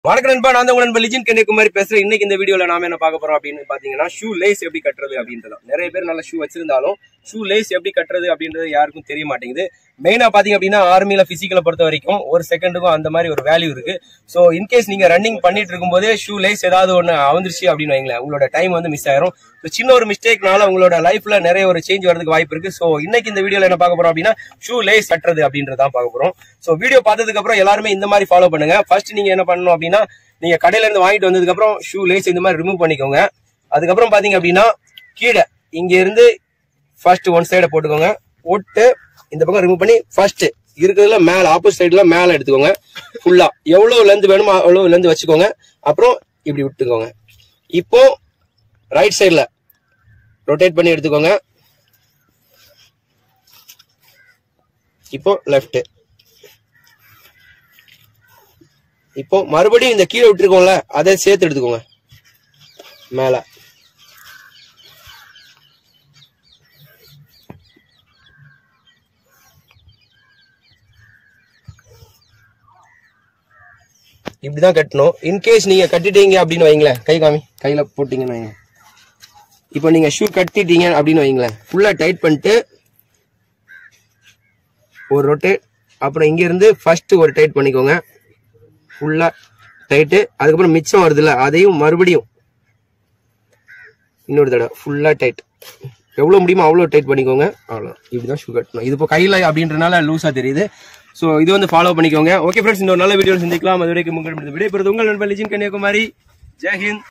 வணக்கம் நண்பா நான் தான் உங்க நண்பர் லிஜின் கன்னியாகுமரி பேசுறேன் இன்னைக்கு இந்த வீடியோல நாம என்ன பார்க்க போறோம் அப்படின்னு பாத்தீங்கன்னா ஷூ லேஸ் எப்படி கட்டுறது அப்படின்றத நிறைய பேர் நல்ல ஷூ வச்சிருந்தாலும் ஷூ லேஸ் எப்படி கட்டுறது அப்படின்றது யாருக்கும் தெரிய மாட்டேங்குது மெயினா பாத்தீங்க அப்படின்னா ஆர்மியில பிசிக்கலை பொறுத்த வரைக்கும் ஒரு செகண்டுக்கும் அந்த மாதிரி ஒரு வேல்யூ இருக்கு ஸோ இன்கேஸ் நீங்க ரன்னிங் பண்ணிட்டு இருக்கும்போதே ஷூ லேஸ் ஏதாவது ஒன்று அவந்துருச்சு அப்படின்னு வைங்களேன் உங்களோட டைம் வந்து மிஸ் ஆயிரும் So, சின்ன ஒரு மிஸ்டேக்னால உங்களோட லைஃப்ல நிறைய ஒரு சேஞ்ச் வரதுக்கு வாய்ப்பு இருக்கு ஸோ இன்னைக்கு இந்த வீடியோல என்ன பார்க்க போறோம் அப்படின்னா ஷூ லேஸ் கட்டுறது அப்படின்றதான் பார்க்க போறோம் ஸோ வீடியோ பார்த்ததுக்கு அப்புறம் எல்லாருமே இந்த மாதிரி ஃபாலோ பண்ணுங்க ஃபர்ஸ்ட் நீங்க என்ன பண்ணணும் அப்படின்னா நீங்க கடையில இருந்து வாங்கிட்டு வந்ததுக்கு அப்புறம் ஷூ லேஸ் இந்த மாதிரி ரிமூவ் பண்ணிக்கோங்க அதுக்கப்புறம் பாத்தீங்க அப்படின்னா கீழே இங்க இருந்து ஃபர்ஸ்ட் ஒன் சைட போட்டுக்கோங்க போட்டு இந்த பக்கம் ரிமூவ் பண்ணி ஃபர்ஸ்ட் இருக்கிறதுல மேல ஆப்போசிட் சைடுல மேல எடுத்துக்கோங்க ஃபுல்லா எவ்வளவு லென்த் வேணுமோ அவ்வளவு லென்த் வச்சுக்கோங்க அப்புறம் இப்படி விட்டுக்கோங்க இப்போ ரைட் சைடுல ரொட்டேட் பண்ணி எடுத்துக்கோங்க இப்போ லெஃப்ட் இப்போ மறுபடியும் இந்த கீழே விட்டுருக்கோம்ல அதை சேர்த்து எடுத்துக்கோங்க மேல இப்படிதான் கட்டணும் இன்கேஸ் நீங்க கட்டிட்டீங்க அப்படின்னு வைங்களேன் கை காமி கையில போட்டீங்கன்னு வைங்க இப்போ நீங்க ஷூ கட்டிட்டீங்க அப்படின்னு வைங்களேன் ஃபுல்லா டைட் பண்ணிட்டு ஒரு ரொட்டேட் அப்புறம் இங்க இருந்து ஃபர்ஸ்ட் ஒரு டைட் பண்ணிக்கோங்க ஃபுல்லா டைட்டு அதுக்கப்புறம் மிச்சம் வருதுல்ல அதையும் மறுபடியும் இன்னொரு தடவை ஃபுல்லா டைட் எவ்வளவு முடியுமோ அவ்வளோ டைட் பண்ணிக்கோங்க அவ்வளோ இப்படிதான் ஷூ கட்டணும் இது இப்போ கையில் அப்படின்றனால லூஸா தெரியுது ஸோ இது வந்து ஃபாலோ பண்ணிக்கோங்க ஓகே ஃப்ரெண்ட்ஸ் இன்னொரு நல்ல வீடியோ சந்திக்கலாம் அது வரைக்கும் உங்கள் விடைபெறுது உங்கள் நண்பர் லிஜின் கன்னியாகுமரி ஜெய்ஹிந்த்